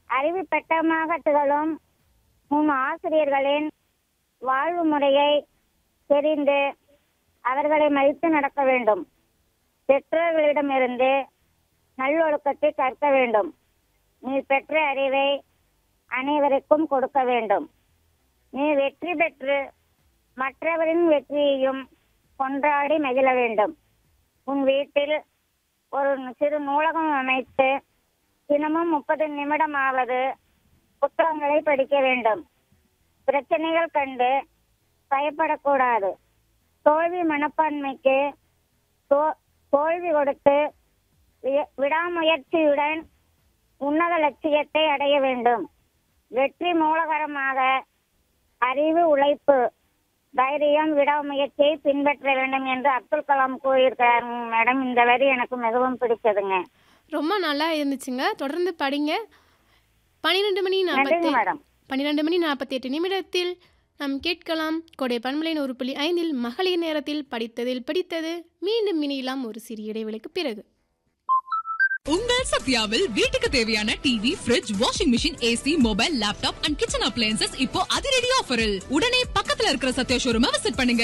அறிவு பெட்டமாக திகழும் உம் ஆசிரியர்களின் வாழ்வு முறையை தெரிந்து அவர்களை மதித்து நடக்க வேண்டும் பெற்றோர்களிடமிருந்து நல்லொழுக்கத்தை கற்க வேண்டும் நீ பெற்ற அறிவை அனைவருக்கும் கொடுக்க வேண்டும் நீ வெற்றி பெற்று மற்றவரின் வெற்றியையும் கொண்டாடி மகிழ வேண்டும் உன் வீட்டில் ஒரு சிறு நூலகம் அமைத்து தினமும் முப்பது நிமிடமாவது புத்தகங்களை படிக்க வேண்டும் பிரச்சனைகள் கண்டு பயப்படக்கூடாது தோல்வி மனப்பான்மைக்கு தோ- தோல்வி கொடுத்து வி- விடாமுயற்சியுடன் உன்னத லட்சியத்தை அடைய வேண்டும் வெற்றி மூலகரமாக அறிவு உழைப்பு தைரியம் விடாமுயற்சியை பின்பற்ற வேண்டும் என்று அப்துல் கலாம் கூறியிருக்கிறார் மேடம் இந்த வரி எனக்கு மிகவும் பிடிச்சதுங்க ரொம்ப நல்லா இருந்துச்சுங்க தொடர்ந்து படிங்க பன்னிரெண்டு மணி நன்றிங்க நாற்பத்தி மேடம் பன்னிரெண்டு மணி நாற்பத்தி எட்டு நிமிடத்தில் நாம் கேட்கலாம் கொடை பண்பலின் ஒரு புள்ளி ஐந்தில் மகளிர் நேரத்தில் படித்ததில் பிடித்தது மீண்டும் இணையலாம் ஒரு சிறிய இடைவெளிக்கு பிறகு உங்கள் சத்யாவில் வீட்டுக்கு தேவையான TV fridge washing machine A C mobile laptop and kitchen appliances இப்போ அதிரடி ஆஃபரில் உடனே பக்கத்துல இருக்கிற சத்யா ஷோரூமை விசிட் பண்ணுங்க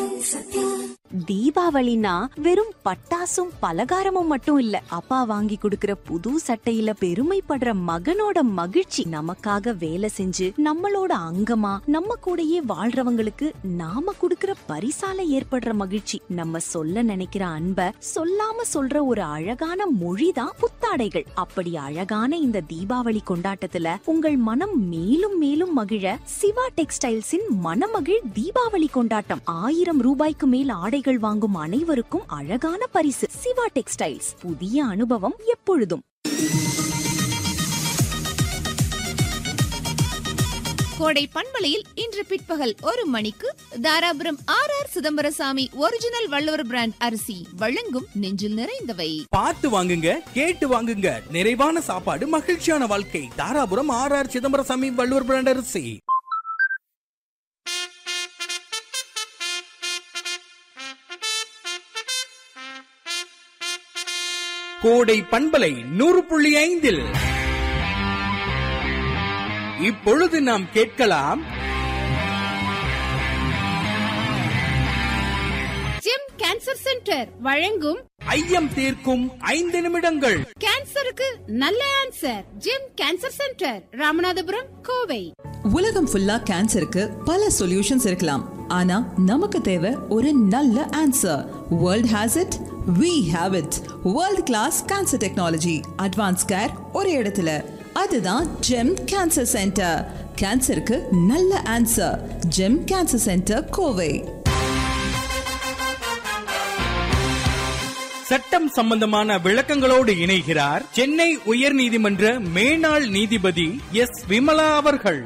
தீபாவளினா வெறும் பட்டாசும் பலகாரமும் மட்டும் இல்ல அப்பா வாங்கி கொடுக்கிற புது சட்டையில பெருமைப்படுற மகனோட மகிழ்ச்சி நமக்காக வேலை செஞ்சு நம்மளோட அங்கமா நம்ம கூடயே வாழ்றவங்களுக்கு நாம கொடுக்கிற பரிசால ஏற்படுற மகிழ்ச்சி நம்ம சொல்ல நினைக்கிற அன்ப சொல்லாம சொல்ற ஒரு அழகான மொழிதான் புத்தாடைகள் அப்படி அழகான இந்த தீபாவளி கொண்டாட்டத்துல உங்கள் மனம் மேலும் மேலும் மகிழ சிவா டெக்ஸ்டைல்ஸின் மனமகிழ் தீபாவளி கொண்டாட்டம் ஆயிரம் ரூபாய்க்கு மேல் ஆடைகள் வாங்கும் அனைவருக்கும் அழகான பரிசு சிவா டெக்ஸ்டைல்ஸ் புதிய அனுபவம் எப்பொழுதும் கோடை பண்பலையில் இன்று பிற்பகல் ஒரு மணிக்கு Dharapuram R R Chidambarasamy original Valluvar brand அரிசி வழங்கும் நெஞ்சில் நிறைந்தவை பார்த்து வாங்குங்க கேட்டு வாங்குங்க நிறைவான சாப்பாடு மகிழ்ச்சியான வாழ்க்கை Dharapuram R R Chidambarasamy Valluvar brand அரிசி கோடை பண்பலை நூறு புள்ளி ஐந்தில் இப்பொழுது நாம் கேட்கலாம் ஜெம் கேன்சர் சென்டர் வழங்கும் ஐயம் தீர்க்கும் ஐந்து நிமிடங்கள் கேன்சருக்கு நல்ல answer Gem cancer centre Ramanathapuram Kovai உலகம் ஃபுல்லா கேன்சருக்கு பல சொல்யூஷன்ஸ் இருக்கலாம் ஆனா நமக்கு தேவை ஒரு நல்ல answer world has it we have it world class cancer technology advance care ஒரு இடத்துல அதுதான் ஜெம் கேன்சர் சென்டர் கேன்சருக்கு நல்ல answer Gem cancer centre Kovai சட்டம் சம்பந்தமான விளக்கங்களோடு இணைகிறார் சென்னை உயர்நீதிமன்ற மேனாள் நீதிபதி எஸ் விமலா அவர்கள்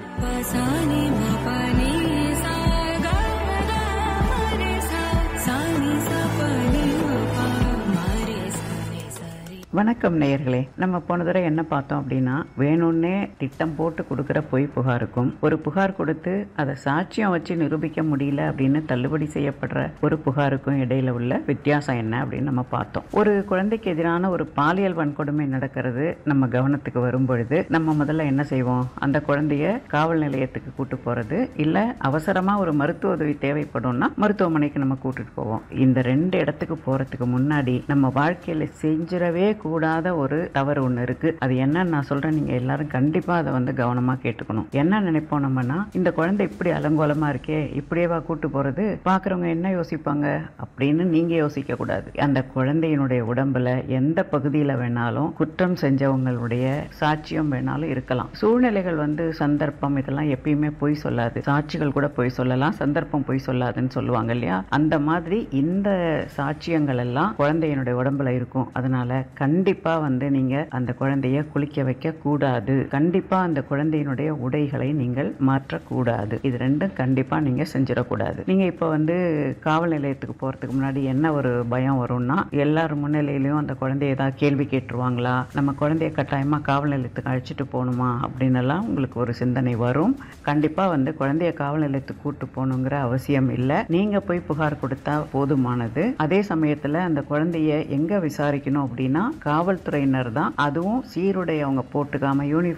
வணக்கம் நேயர்களே நம்ம போன தடவை என்ன பார்த்தோம் அப்படின்னா வேணும்னே திட்டம் போட்டு கொடுக்குற பொய் புகாருக்கும் ஒரு புகார் கொடுத்து அதை சாட்சியம் வச்சு நிரூபிக்க முடியல அப்படின்னு தள்ளுபடி செய்யப்படுற ஒரு புகாருக்கும் இடையில உள்ள வித்தியாசம் என்ன அப்படின்னு நம்ம பார்த்தோம் ஒரு குழந்தைக்கு எதிரான ஒரு பாலியல் வன்கொடுமை நடக்கிறது நம்ம கவனத்துக்கு வரும் பொழுது நம்ம முதல்ல என்ன செய்வோம் அந்த குழந்தைய காவல் நிலையத்துக்கு கூட்டு போறது இல்ல அவசரமா ஒரு மருத்துவ உதவி தேவைப்படும்னா மருத்துவமனைக்கு நம்ம கூட்டிட்டு போவோம் இந்த ரெண்டு இடத்துக்கு போறதுக்கு முன்னாடி நம்ம வாழ்க்கையில செஞ்சிடவே கூடாத ஒரு தவறு ஒண்ணு இருக்கு அது என்னன்னு நான் சொல்றேன் நீங்க எல்லாரும் கண்டிப்பா அதை வந்து கவனமா கேட்டுக்கணும் என்ன நினைப்போம் நம்மனா இந்த குழந்தை இப்படி அலங்கோலமா இருக்கே இப்படியேவா கூட்டு போறது பாக்குறவங்க என்ன யோசிப்பாங்க அப்படின்னு நீங்க யோசிக்க கூடாது அந்த குழந்தையினுடைய உடம்புல எந்த பகுதியில வேணாலும் குற்றம் செஞ்சவங்களுடைய சாட்சியம் வேணாலும் இருக்கலாம் சூழ்நிலைகள் வந்து சந்தர்ப்பம் இதெல்லாம் எப்பயுமே பொய் சொல்லாது சாட்சிகள் கூட பொய் சொல்லலாம் சந்தர்ப்பம் பொய் சொல்லாதுன்னு சொல்லுவாங்க இல்லையா அந்த மாதிரி இந்த சாட்சியங்கள் எல்லாம் குழந்தையினுடைய உடம்புல இருக்கும் அதனால கண்டிப்பா வந்து நீங்க அந்த குழந்தைய குளிக்க வைக்க கூடாது கண்டிப்பா அந்த குழந்தையினுடைய உடைகளை நீங்கள் மாற்றக்கூடாது இது ரெண்டும் கண்டிப்பா நீங்க செஞ்சிடக்கூடாது நீங்க இப்ப வந்து காவல் நிலையத்துக்கு போறதுக்கு முன்னாடி என்ன ஒரு பயம் வரும்னா எல்லார் முன்னிலையிலயும் அந்த குழந்தைய ஏதாவது கேள்வி கேட்டுருவாங்களா நம்ம குழந்தைய கட்டாயமா காவல் நிலையத்துக்கு அழைச்சிட்டு போகணுமா அப்படின்னு எல்லாம் உங்களுக்கு ஒரு சிந்தனை வரும் கண்டிப்பா வந்து குழந்தைய காவல் நிலையத்துக்கு கூட்டு போகணுங்கிற அவசியம் இல்லை நீங்க போய் புகார் கொடுத்தா போதுமானது அதே சமயத்துல அந்த குழந்தைய எங்க விசாரிக்கணும் அப்படின்னா காவல்துறையினர் தான் அதுவும் சீருடை அவங்க போட்டுக்காம யூனிஃபார்ம்